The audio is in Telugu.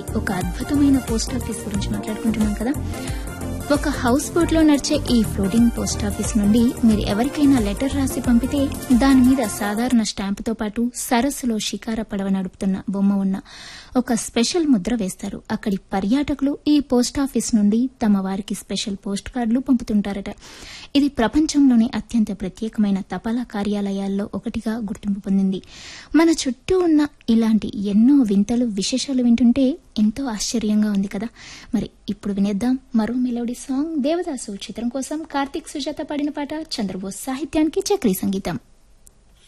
ఒక అద్భుతమైన పోస్ట్ ఆఫీస్ గురించి మాట్లాడుకుంటున్నాం కదా ఒక హౌస్ బోట్ లో నడిచే ఈ ఫ్లోటింగ్ పోస్ట్ ఆఫీస్ నుండి మీరు ఎవరికైనా లెటర్ రాసి పంపితే దాని మీద సాధారణ స్టాంపుతో పాటు సరస్సులో షికార పడవ నడుపుతున్న బొమ్మ ఉన్న ఒక స్పెషల్ ముద్ర వేస్తారు అక్కడి పర్యాటకులు ఈ పోస్ట్ ఆఫీస్ నుండి తమ వారికి స్పెషల్ పోస్ట్ కార్డులు పంపుతుంటారట ఇది ప్రపంచంలోనే అత్యంత ప్రత్యేకమైన తపాలా కార్యాలయాల్లో ఒకటిగా గుర్తింపు పొందింది మన చుట్టూ ఉన్న ఇలాంటి ఎన్నో వింతలు విశేషాలు వింటుంటే ఎంతో ఆశ్చర్యంగా ఉంది కదా మరి ఇప్పుడు వినేద్దాం మరో మెలోడీ సాంగ్ దేవదాసు చిత్రం కోసం కార్తీక్ సుజాత పాడిన పాట చంద్రబోస్ సాహిత్యానికి చక్రీ సంగీతం